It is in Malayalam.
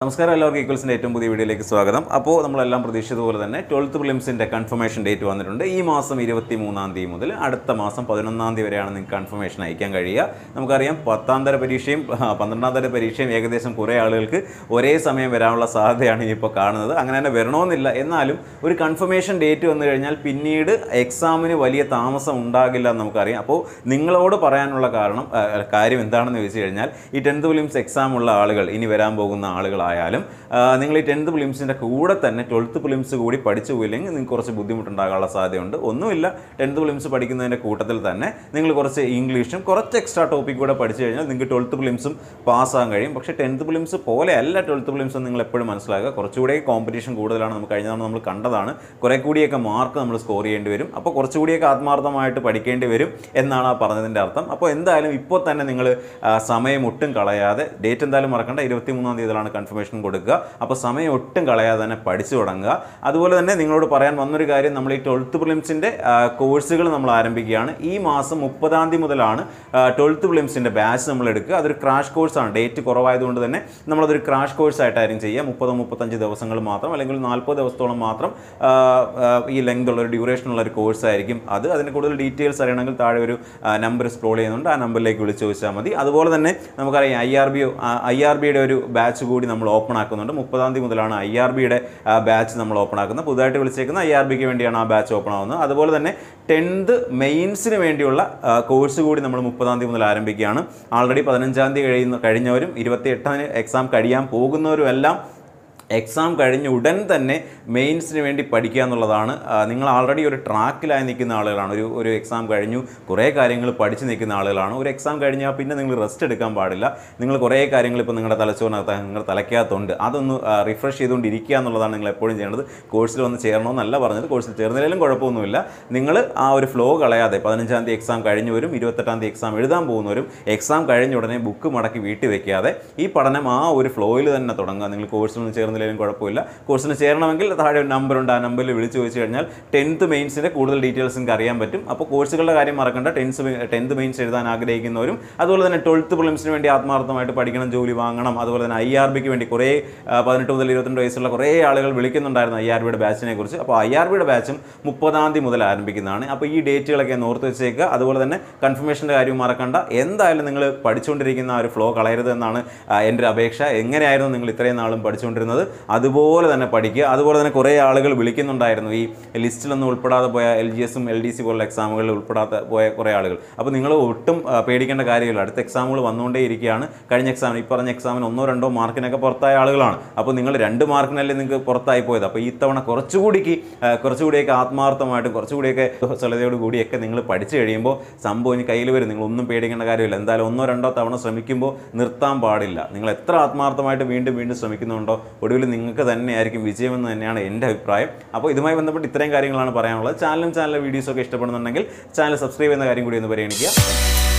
നമസ്കാരം എല്ലാവർക്കും ഈക്വൽസിൻ്റെ ഏറ്റവും പുതിയ വീഡിയോയിലേക്ക് സ്വാഗതം അപ്പോൾ നമ്മളെല്ലാം പ്രതീക്ഷിച്ചതുപോലെ തന്നെ ട്വൽത്ത് പ്രിലിംസിൻ്റെ കൺഫർമേഷൻ ഡേറ്റ് വന്നിട്ടുണ്ട് ഈ മാസം ഇരുപത്തി മൂന്നാം തീയതി മുതൽ അടുത്ത മാസം പതിനൊന്നാം തീയതി വരെയാണ് നിങ്ങൾക്ക് കൺഫർമേഷൻ അയക്കാൻ കഴിയുക നമുക്കറിയാം പത്താം തര പരീക്ഷയും ആ, പന്ത്രണ്ടാം തര പരീക്ഷയും ഏകദേശം കുറേ ആളുകൾക്ക് ഒരേ സമയം വരാനുള്ള സാധ്യതയാണ് ഇപ്പോൾ കാണുന്നത് അങ്ങനെ തന്നെ വരണമെന്നില്ല എന്നാലും ഒരു കൺഫർമേഷൻ ഡേറ്റ് വന്നു കഴിഞ്ഞാൽ പിന്നീട് എക്സാമിന് വലിയ താമസം ഉണ്ടാകില്ല എന്ന് നമുക്കറിയാം അപ്പോൾ നിങ്ങളോട് പറയാനുള്ള കാരണം ആ, കാര്യം എന്താണെന്ന് ചോദിച്ചു കഴിഞ്ഞാൽ ഈ ടെൻത്ത് പ്രിലിംസ് എക്സാം ഉള്ള ആളുകൾ ഇനി വരാൻ പോകുന്ന ആളുകളായാലും ആ, നിങ്ങൾ ഈ ടെൻത്ത് പ്രിലിംസിൻ്റെ കൂടെ തന്നെ ട്വൽത്ത് പ്രിലിംസ് കൂടി പഠിച്ചു പോയില്ലെങ്കിൽ നിങ്ങൾക്ക് കുറച്ച് ബുദ്ധിമുട്ടുണ്ടാകാനുള്ള സാധ്യതയുണ്ട് ഒന്നുമില്ല ടെൻത്ത് പ്രിലിംസ് പഠിക്കുന്നതിൻ്റെ കൂട്ടത്തിൽ തന്നെ നിങ്ങൾ കുറച്ച് ഇംഗ്ലീഷും കുറച്ച് എക്സ്ട്രാ ടോപ്പിക് കൂടെ പഠിച്ചു കഴിഞ്ഞാൽ നിങ്ങൾക്ക് ട്വൽത്ത് പ്രിലിംസും പാസ്സാകാൻ കഴിയും പക്ഷേ ടെൻത്ത് പ്രിലിംസ് പോലെയല്ല ട്വൽത്ത് പ്രിലിംസ് നിങ്ങൾ എപ്പോഴും മനസ്സിലാക്കുക കുറച്ചുകൂടെ കോമ്പറ്റീഷൻ കൂടുതലാണ് നമുക്ക് കഴിഞ്ഞ തവണ നമ്മൾ കണ്ടതാണ് കുറെ കൂടിയൊക്കെ മാർക്ക് നമ്മൾ സ്കോർ ചെയ്യേണ്ടി വരും അപ്പോൾ കുറച്ചുകൂടിയൊക്കെ ആത്മാർത്ഥമായിട്ട് പഠിക്കേണ്ടി വരും എന്നാണ് ആ പറഞ്ഞതിൻ്റെ അർത്ഥം അപ്പോൾ എന്തായാലും ഇപ്പോൾ തന്നെ നിങ്ങൾ സമയം ഒട്ടും കളയാതെ ഡേറ്റ് എന്തായാലും മറക്കണ്ട ഇരുപത്തി മൂന്നാം തീയതിയിലാണ് കൺഫർമേഷൻ കൊടുക്കുക അപ്പോൾ സമയം ഒട്ടും കളയാതെ തന്നെ പഠിച്ചു തുടങ്ങുക അതുപോലെ തന്നെ നിങ്ങളോട് പറയാൻ വന്നൊരു കാര്യം നമ്മൾ ഈ ട്വൽത്ത് പ്രിലിംസിൻ്റെ കോഴ്സുകൾ നമ്മൾ ആരംഭിക്കുകയാണ് ഈ മാസം മുപ്പതാം തീയതി മുതലാണ് ട്വൽത്ത് പ്രിലിംസിൻ്റെ ബാച്ച് നമ്മൾ എടുക്കുക അതൊരു ക്രാഷ് കോഴ്സാണ് ഡേറ്റ് കുറവായതുകൊണ്ട് തന്നെ നമ്മളതൊരു ക്രാഷ് കോഴ്സ് ആയിട്ടായിരിക്കും ചെയ്യുക മുപ്പതോ മുപ്പത്തഞ്ച് ദിവസങ്ങൾ മാത്രം അല്ലെങ്കിൽ നാൽപ്പത് ദിവസത്തോളം മാത്രം ആ, ആ, ഈ ലെങ്ത് ഉള്ള ഒരു ഡ്യൂറേഷൻ ഉള്ള ഒരു കോഴ്സ് ആയിരിക്കും അത് അതിന് കൂടുതൽ ഡീറ്റെയിൽസ് അറിയണമെങ്കിൽ താഴെ ഒരു നമ്പർ സ്ക്രോൾ ചെയ്യുന്നുണ്ട് ആ നമ്പറിലേക്ക് വിളിച്ച് ചോദിച്ചാൽ മതി അതുപോലെ തന്നെ നമുക്കറിയാം I R B I R ബിയുടെ ഒരു ബാച്ച് കൂടി നമ്മൾ ഓപ്പൺ ആക്കുന്നുണ്ട് മുപ്പതാം തീയതി മുതലാണ് ഐ ആർ ബിയുടെ ബാച്ച് നമ്മൾ ഓപ്പൺ ആക്കുന്നത് പുതുതായിട്ട് വിളിച്ചേക്കുന്ന ഐ ആർ ബിക്ക് വേണ്ടിയാണ് ആ ബാച്ച് ഓപ്പൺ ആവുന്നത് അതുപോലെ തന്നെ ടെൻത്ത് മെയിൻസിന് വേണ്ടിയുള്ള കോഴ്സ് കൂടി നമ്മൾ മുപ്പതാം തീയതി മുതൽ ആരംഭിക്കുകയാണ് ആൾറെഡി പതിനഞ്ചാം തീയതി കഴിയുന്ന കഴിഞ്ഞവരും ഇരുപത്തി എട്ടാം എക്സാം കഴിയാൻ പോകുന്നവരും എല്ലാം എക്സാം കഴിഞ്ഞ് ഉടൻ തന്നെ മെയിൻസിന് വേണ്ടി പഠിക്കുക എന്നുള്ളതാണ് ആ, നിങ്ങൾ ആൾറെഡി ഒരു ട്രാക്കിലായി നിൽക്കുന്ന ആളുകളാണ് ഒരു ഒരു എക്സാം കഴിഞ്ഞു കുറേ കാര്യങ്ങൾ പഠിച്ച് നിൽക്കുന്ന ആളുകളാണ് ഒരു എക്സാം കഴിഞ്ഞാൽ പിന്നെ നിങ്ങൾ റെസ്റ്റ് എടുക്കാൻ പാടില്ല നിങ്ങൾ കുറേ കാര്യങ്ങൾ ഇപ്പോൾ നിങ്ങളുടെ തലച്ചോറിനകത്ത് നിങ്ങളുടെ തലയ്ക്കകത്തുണ്ട് അതൊന്ന് റിഫ്രഷ് ചെയ്തുകൊണ്ടിരിക്കുക എന്നുള്ളതാണ് നിങ്ങൾ എപ്പോഴും ചെയ്യേണ്ടത് കോഴ്സിൽ വന്ന് ചേരണമെന്നല്ല പറഞ്ഞത് കോഴ്സിൽ ചേർന്നതിലും കുഴപ്പമൊന്നുമില്ല നിങ്ങൾ ആ ഒരു ഫ്ലോ കളയാതെ പതിനഞ്ചാം തീയതി എക്സാം കഴിഞ്ഞവരും ഇരുപത്തെട്ടാം തീയതി എക്സാം എഴുതാൻ പോകുന്നവരും എക്സാം കഴിഞ്ഞ ഉടനെ ബുക്ക് മടക്കി വീട്ടിൽ വെക്കാതെ ഈ പഠനം ആ ഒരു ഫ്ലോയിൽ തന്നെ തുടങ്ങുക നിങ്ങൾ കോഴ്സിലൊന്നും ചേർന്നില്ലെങ്കിലും കുഴപ്പമില്ല കോഴ്സിന് ചേരണമെങ്കിൽ താഴെ ഒരു നമ്പർ ഉണ്ട് ആ നമ്പറിൽ വിളിച്ച് ചോദിച്ചു കഴിഞ്ഞാൽ ടെൻത്ത് മെയിൻസിൻ്റെ കൂടുതൽ ഡീറ്റെയിൽസ് നിങ്ങൾക്ക് അറിയാൻ പറ്റും അപ്പോൾ കോഴ്സുകളുടെ കാര്യം മറക്കണ്ട ടെൻത്ത് ടെൻത്ത് മെയിൻസ് എഴുതാൻ ആഗ്രഹിക്കുന്നവരും അതുപോലെ തന്നെ ട്വൽത്ത് പ്രിലിംസിന് വേണ്ടി ആത്മാർത്ഥമായിട്ട് പഠിക്കണം ജോലി വാങ്ങണം അതുപോലെ തന്നെ ഐ ആർ ബിക്ക് വേണ്ടി കുറേ ആ, പതിനെട്ട് മുതൽ ഇരുപത്തിരണ്ട് വയസ്സുള്ള കുറേ ആളുകൾ വിളിക്കുന്നുണ്ടായിരുന്നു ഐ ആർ ബിയുടെ ബാച്ചിനെ കുറിച്ച് അപ്പോൾ ഐ ആർ ബിയുടെ ബാച്ചും മുപ്പതാം തീയതി മുതൽ ആരംഭിക്കുന്നതാണ് അപ്പോൾ ഈ ഡേറ്റുകളൊക്കെ ഒന്ന് ഓർത്ത് വെച്ചേക്കുക അതുപോലെ തന്നെ കൺഫർമേഷൻ്റെ കാര്യം മറക്കണ്ട എന്തായാലും നിങ്ങൾ പഠിച്ചുകൊണ്ടിരിക്കുന്ന ആ ഒരു ഫ്ലോ കളയരുത് എന്നാണ് ആ, എൻ്റെ ഒരു അപേക്ഷ എങ്ങനെയായിരുന്നു നിങ്ങൾ ഇത്രയും നാളും പഠിച്ചുകൊണ്ടിരുന്നത് അതുപോലെ തന്നെ പഠിക്കുക അതുപോലെ തന്നെ കുറേ ആളുകൾ വിളിക്കുന്നുണ്ടായിരുന്നു ഈ ലിസ്റ്റിലൊന്നും ഉൾപ്പെടാതെ പോയ എൽ ജി എസും എൽ ഡി സി പോലുള്ള എക്സാമുകളിൽ ഉൾപ്പെടാതെ പോയ കുറേ ആളുകൾ അപ്പോൾ നിങ്ങൾ ഒട്ടും ആ, പേടിക്കേണ്ട കാര്യമില്ല അടുത്ത എക്സാമുകൾ വന്നുകൊണ്ടേ ഇരിക്കുകയാണ് കഴിഞ്ഞ എക്സാമിന് ഈ പറഞ്ഞ എക്സാമിന് ഒന്നോ രണ്ടോ മാർക്കിനൊക്കെ പുറത്തായ ആളുകളാണ് അപ്പോൾ നിങ്ങൾ രണ്ട് മാർക്കിനല്ലേ നിങ്ങൾക്ക് പുറത്തായി പോയത് അപ്പോൾ ഈ തവണ കുറച്ചുകൂടിക്ക് ആ, കുറച്ചുകൂടിയൊക്കെ ആത്മാർത്ഥമായിട്ടും കുറച്ചുകൂടിയൊക്കെ സ്ഥലതയോട് കൂടിയൊക്കെ നിങ്ങൾ പഠിച്ചു കഴിയുമ്പോൾ സംഭവം ഇനി കയ്യിൽ വരും നിങ്ങൾ ഒന്നും പേടിക്കേണ്ട കാര്യമില്ല എന്തായാലും ഒന്നോ രണ്ടോ തവണ ശ്രമിക്കുമ്പോൾ നിർത്താൻ പാടില്ല നിങ്ങൾ എത്ര ആത്മാർത്ഥമായിട്ട് വീണ്ടും വീണ്ടും ശ്രമിക്കുന്നുണ്ടോ ഒടുവിൽ നിങ്ങൾക്ക് തന്നെയായിരിക്കും വിജയമെന്ന് തന്നെയാണ് എൻ്റെ അഭിപ്രായം അപ്പോൾ ഇതുമായി ബന്ധപ്പെട്ട് ഇത്രയും കാര്യങ്ങളാണ് പറയാനുള്ളത് ചാനലും ചാനലിലെ വീഡിയോസൊക്കെ ഇഷ്ടപ്പെടുന്നുണ്ടെങ്കിൽ ചാനൽ സബ്സ്ക്രൈബ് ചെയ്യുന്ന കാര്യം കൂടി ഒന്ന് പരിഗണിക്കുക